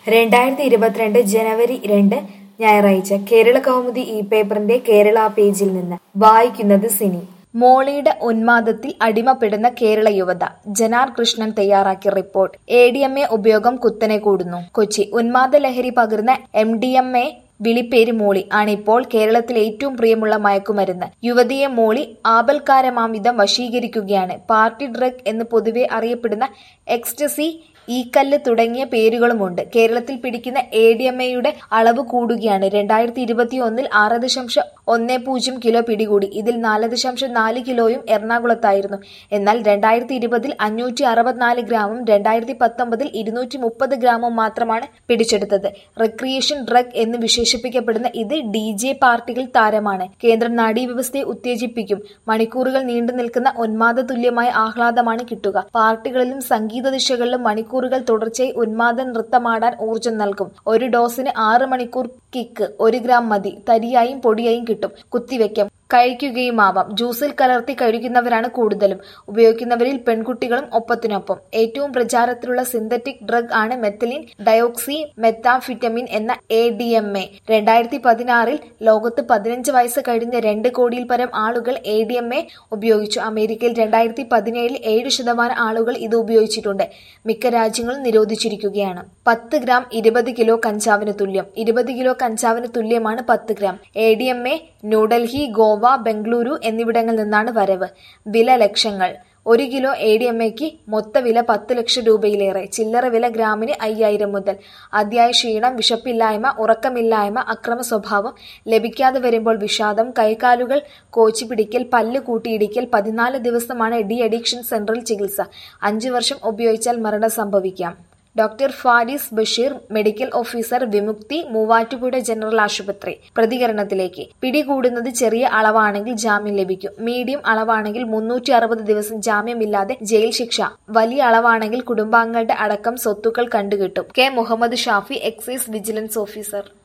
രണ്ടായിരത്തി ഇരുപത്തിരണ്ട് ജനുവരി രണ്ട് ഞായറാഴ്ച കേരള കൗമുദി ഈ പേപ്പറിന്റെ കേരള പേജിൽ നിന്ന് വായിക്കുന്നത് സിനി മോളിയുടെ ഉന്മാദത്തിൽ അടിമപ്പെടുന്ന കേരള യുവത ജനാർ കൃഷ്ണൻ തയ്യാറാക്കിയ report A D M A ഉപയോഗം കുത്തനെ കൂടുന്നു കൊച്ചി ഉന്മാദ ലഹരി പകരുന്ന എം ഡി എം എ വിളിപ്പേര് മോളി ആണിപ്പോൾ കേരളത്തിൽ ഏറ്റവും പ്രിയമുള്ള മയക്കുമരുന്ന് യുവതിയെ മോളി ആപൽക്കാരമാംവിധം വശീകരിക്കുകയാണ് പാർട്ടി ഡ്രഗ് എന്ന് പൊതുവെ അറിയപ്പെടുന്ന എക്സ്റ്റസി ഈക്കല്ല് തുടങ്ങിയ പേരുകളുമുണ്ട് കേരളത്തിൽ പിടിക്കുന്ന എ ഡി എം എയുടെ അളവ് കൂടുകയാണ് രണ്ടായിരത്തി ഇരുപത്തി ഒന്നിൽ ആറ് ദശാംശം ഒന്ന് പൂജ്യം കിലോ പിടികൂടി ഇതിൽ നാല് ദശാംശം നാല് കിലോയും എറണാകുളത്തായിരുന്നു എന്നാൽ രണ്ടായിരത്തി ഇരുപതിൽ അഞ്ഞൂറ്റി അറുപത്തിനാല് ഗ്രാമും രണ്ടായിരത്തി പത്തൊമ്പതിൽ ഇരുന്നൂറ്റി മുപ്പത് ഗ്രാമും മാത്രമാണ് പിടിച്ചെടുത്തത് റിക്രിയേഷൻ ഡ്രഗ് എന്ന് വിശേഷിപ്പിക്കപ്പെടുന്ന ഇത് ഡി ജെ പാർട്ടികൾ താരമാണ് കേന്ദ്ര നാഡീവ്യവസ്ഥയെ ഉത്തേജിപ്പിക്കും മണിക്കൂറുകൾ നീണ്ടു നിൽക്കുന്ന ഉന്മാദ തുല്യമായ ആഹ്ലാദമാണ് കിട്ടുക പാർട്ടികളിലും സംഗീത ദിശകളിലും മണിക്കൂറുകൾ തുടർച്ചയായി ഉന്മാദ നൃത്തമാടാൻ ഊർജം നൽകും ഒരു ഡോസിന് ആറ് മണിക്കൂർ കിക്ക് ഒരു ഗ്രാം മതി തരിയായും പൊടിയായും കിട്ടും കുത്തിവെക്കാം കഴിക്കുകയുമാവാം ജ്യൂസിൽ കലർത്തി കഴിക്കുന്നവരാണ് കൂടുതലും ഉപയോഗിക്കുന്നവരിൽ പെൺകുട്ടികളും ഒപ്പത്തിനൊപ്പം ഏറ്റവും പ്രചാരത്തിലുള്ള സിന്തറ്റിക് ഡ്രഗ് ആണ് മെത്തലിൻ ഡയോക്സി മെത്താഫിറ്റമിൻ എന്ന എ ഡി എം എ രണ്ടായിരത്തി പതിനാറിൽ ലോകത്ത് പതിനഞ്ച് വയസ്സ് കഴിഞ്ഞ രണ്ട് കോടിയിൽ പരം ആളുകൾ എ ഡി എം എ ഉപയോഗിച്ചു അമേരിക്കയിൽ രണ്ടായിരത്തി പതിനേഴിൽ ഏഴ് ശതമാനം ആളുകൾ ഇത് ഉപയോഗിച്ചിട്ടുണ്ട് മിക്ക രാജ്യങ്ങളും നിരോധിച്ചിരിക്കുകയാണ് പത്ത് ഗ്രാം ഇരുപത് കിലോ കഞ്ചാവിന് തുല്യം ഇരുപത് കിലോ കഞ്ചാവിന് തുല്യമാണ് പത്ത് gram A D M A New Delhi Goa Bengaluru എന്നിവിടങ്ങളിൽ നിന്നാണ് വരവ് വില ലക്ഷങ്ങൾ ഒരു കിലോ എ ഡി എം എക്ക് മൊത്ത വില പത്ത് ലക്ഷം രൂപയിലേറെ ചില്ലറ വില ഗ്രാമിന് അയ്യായിരം മുതൽ അതിയായ ക്ഷീണം വിശപ്പില്ലായ്മ ഉറക്കമില്ലായ്മ അക്രമ സ്വഭാവം ലഭിക്കാതെ വരുമ്പോൾ വിഷാദം കൈകാലുകൾ കോച്ചി പിടിക്കൽ പല്ല് കൂട്ടിയിടിക്കൽ പതിനാല് ദിവസമാണ് ഡി അഡിക്ഷൻ സെന്ററിൽ ചികിത്സ അഞ്ചു വർഷം ഉപയോഗിച്ചാൽ മരണം സംഭവിക്കാം doctor Faris Basheer medical officer Vimukthi Muvattupuzha general ആശുപത്രി പ്രതികരണത്തിലേക്ക് പിടികൂടുന്നത് ചെറിയ അളവാണെങ്കിൽ ജാമ്യം ലഭിക്കും മീഡിയം അളവാണെങ്കിൽ മുന്നൂറ്റി അറുപത് ദിവസം ജാമ്യമില്ലാതെ ജയിൽ ശിക്ഷ വലിയ അളവാണെങ്കിൽ കുടുംബാംഗങ്ങളുടെ അടക്കം സ്വത്തുക്കൾ കണ്ടുകിട്ടും K Muhammad Shafi excise vigilance officer